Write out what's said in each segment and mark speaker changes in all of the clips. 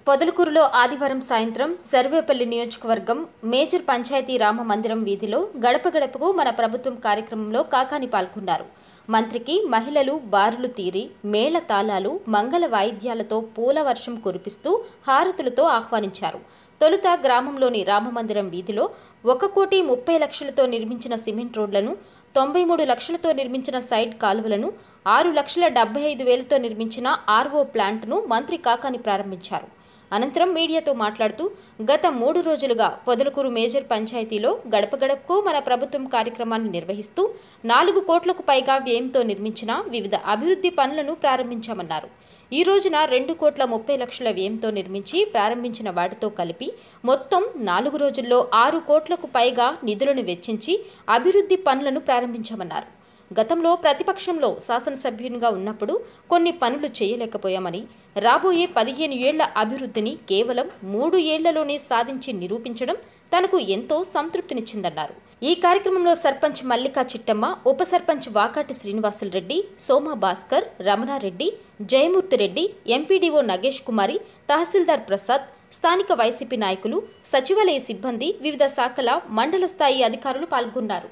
Speaker 1: పొదలకూరులో ఆదివారం సాయంత్రం సర్వేపల్లి నియోజకవర్గం మేజర్ పంచాయతీ రామ మందిరం వీధిలో గడప గడపకు మన ప్రభుత్వం కార్యక్రమంలో కాకాని పాల్గొన్నారు మంత్రికి మహిళలు బారులు తీరి మేళ తాళాలు మంగళ వాయిద్యాలతో పూల వర్షం కురిపిస్తూ హారతులతో ఆహ్వానించారు తొలుత గ్రామంలోని రామమందిరం వీధిలో ఒక కోటి ముప్పై లక్షలతో నిర్మించిన సిమెంట్ రోడ్లను తొంభై మూడు లక్షలతో నిర్మించిన సైడ్ కాలువలను ఆరు లక్షల డెబ్బై ఐదు వేలతో నిర్మించిన ఆర్ఓ ప్లాంట్ను మంత్రి కాకాని ప్రారంభించారు అనంతరం మీడియాతో మాట్లాడుతూ గత మూడు రోజులుగా పొదలకూరు మేజర్ పంచాయతీలో గడప గడపకు మన ప్రభుత్వం కార్యక్రమాన్ని నిర్వహిస్తూ నాలుగు కోట్లకు పైగా వ్యయంతో నిర్మించిన వివిధ అభివృద్ధి పనులను ప్రారంభించామన్నారు ఈ రోజున రెండు కోట్ల ముప్పై లక్షల వ్యయంతో నిర్మించి ప్రారంభించిన వాటితో కలిపి మొత్తం నాలుగు రోజుల్లో ఆరు కోట్లకు పైగా నిధులను వెచ్చించి అభివృద్ధి పనులను ప్రారంభించామన్నారు గతంలో ప్రతిపక్షంలో శాసనసభ్యునిగా ఉన్నప్పుడు కొన్ని పనులు చేయలేకపోయామని రాబోయే పదిహేను ఏళ్ల అభివృద్ధిని కేవలం మూడు ఏళ్లలోనే సాధించి నిరూపించడం తనకు ఎంతో సంతృప్తినిచ్చిందన్నారు ఈ కార్యక్రమంలో సర్పంచ్ మల్లికా చిట్టమ్మ ఉప సర్పంచ్ వాకాటి శ్రీనివాసులు రెడ్డి సోమా భాస్కర్ రమణారెడ్డి జయమూర్తి రెడ్డి ఎంపీడీఓ నగేష్ కుమారి తహసీల్దార్ ప్రసాద్ స్థానిక వైసీపీ నాయకులు సచివాలయ సిబ్బంది వివిధ శాఖల మండల స్థాయి అధికారులు పాల్గొన్నారు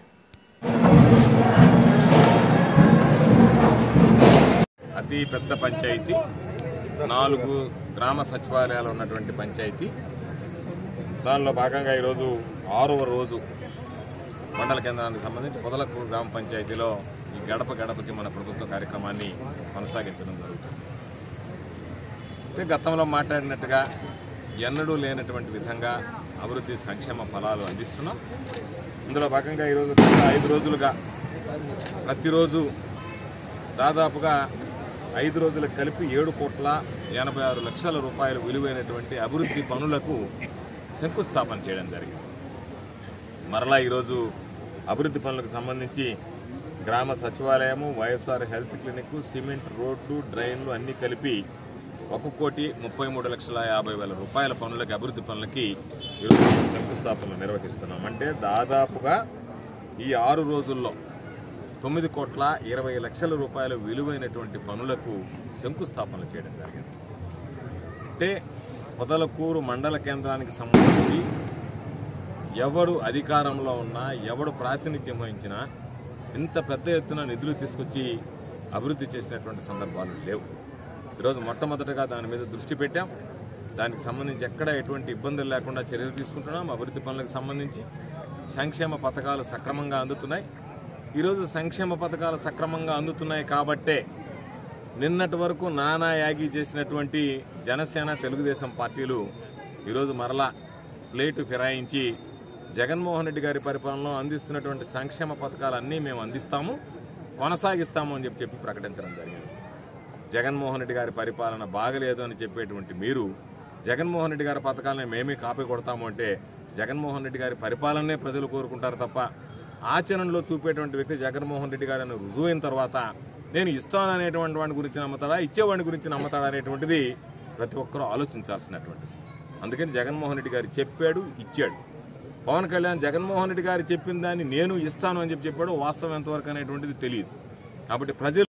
Speaker 2: అతి పెద్ద పంచాయతీ నాలుగు గ్రామ సచివాలయాలు ఉన్నటువంటి పంచాయతీ దానిలో భాగంగా ఈరోజు ఆరవ రోజు మండల కేంద్రానికి సంబంధించి పొదలకు గ్రామ పంచాయతీలో ఈ గడప గడపకి మన ప్రభుత్వ కార్యక్రమాన్ని కొనసాగించడం జరుగుతుంది అంటే గతంలో మాట్లాడినట్టుగా ఎన్నడూ లేనటువంటి విధంగా అభివృద్ధి సంక్షేమ ఫలాలు అందిస్తున్నాం ఇందులో భాగంగా ఈరోజు గత ఐదు రోజులుగా ప్రతిరోజు దాదాపుగా ఐదు రోజులకు కలిపి ఏడు కోట్ల ఎనభై ఆరు లక్షల రూపాయలు విలువైనటువంటి అభివృద్ధి పనులకు శంకుస్థాపన చేయడం జరిగింది మరలా ఈరోజు అభివృద్ధి పనులకు సంబంధించి గ్రామ సచివాలయము వైఎస్ఆర్ హెల్త్ క్లినిక్ సిమెంట్ రోడ్లు డ్రైన్లు అన్నీ కలిపి ఒక కోటి ముప్పై మూడు లక్షల యాభై వేల రూపాయల పనులకి అభివృద్ధి పనులకి ఈరోజు శంకుస్థాపనలు నిర్వహిస్తున్నాం అంటే దాదాపుగా ఈ ఆరు రోజుల్లో తొమ్మిది కోట్ల ఇరవై లక్షల రూపాయల విలువైనటువంటి పనులకు శంకుస్థాపనలు చేయడం జరిగింది అంటే పొదలకూరు మండల కేంద్రానికి సంబంధించి ఎవరు అధికారంలో ఉన్నా ఎవడు ప్రాతినిధ్యం వహించినా ఇంత పెద్ద ఎత్తున నిధులు తీసుకొచ్చి అభివృద్ధి చేసినటువంటి సందర్భాలు లేవు ఈరోజు మొట్టమొదటగా దాని మీద దృష్టి పెట్టాం దానికి సంబంధించి ఎక్కడ ఎటువంటి ఇబ్బందులు లేకుండా చర్యలు తీసుకుంటున్నాం అభివృద్ధి పనులకు సంబంధించి సంక్షేమ పథకాలు సక్రమంగా అందుతున్నాయి ఈరోజు సంక్షేమ పథకాలు సక్రమంగా అందుతున్నాయి కాబట్టే నిన్నటి వరకు నానా యాగి చేసినటువంటి జనసేన తెలుగుదేశం పార్టీలు ఈరోజు మరలా ప్లేటు ఫిరాయించి జగన్మోహన్ రెడ్డి గారి పరిపాలనలో అందిస్తున్నటువంటి సంక్షేమ పథకాలన్నీ మేము అందిస్తాము కొనసాగిస్తాము అని చెప్పి చెప్పి ప్రకటించడం జరిగింది జగన్మోహన్ రెడ్డి గారి పరిపాలన బాగలేదు అని చెప్పేటువంటి మీరు జగన్మోహన్ రెడ్డి గారి పథకాలను మేమే కాపీ కొడతాము అంటే జగన్మోహన్ రెడ్డి గారి పరిపాలనే ప్రజలు కోరుకుంటారు తప్ప ఆచరణలో చూపేటువంటి వ్యక్తి జగన్మోహన్ రెడ్డి గారిని రుజువైన తర్వాత నేను ఇస్తాననేటువంటి వాడి గురించి నమ్ముతాడా ఇచ్చేవాడి గురించి నమ్ముతాడా అనేటువంటిది ప్రతి ఒక్కరూ ఆలోచించాల్సినటువంటిది అందుకని జగన్మోహన్ రెడ్డి గారు చెప్పాడు ఇచ్చాడు పవన్ కళ్యాణ్ జగన్మోహన్ రెడ్డి గారు చెప్పిన దాన్ని నేను ఇస్తాను అని చెప్పి చెప్పాడు వాస్తవం ఎంతవరకు అనేటువంటిది తెలియదు కాబట్టి ప్రజలు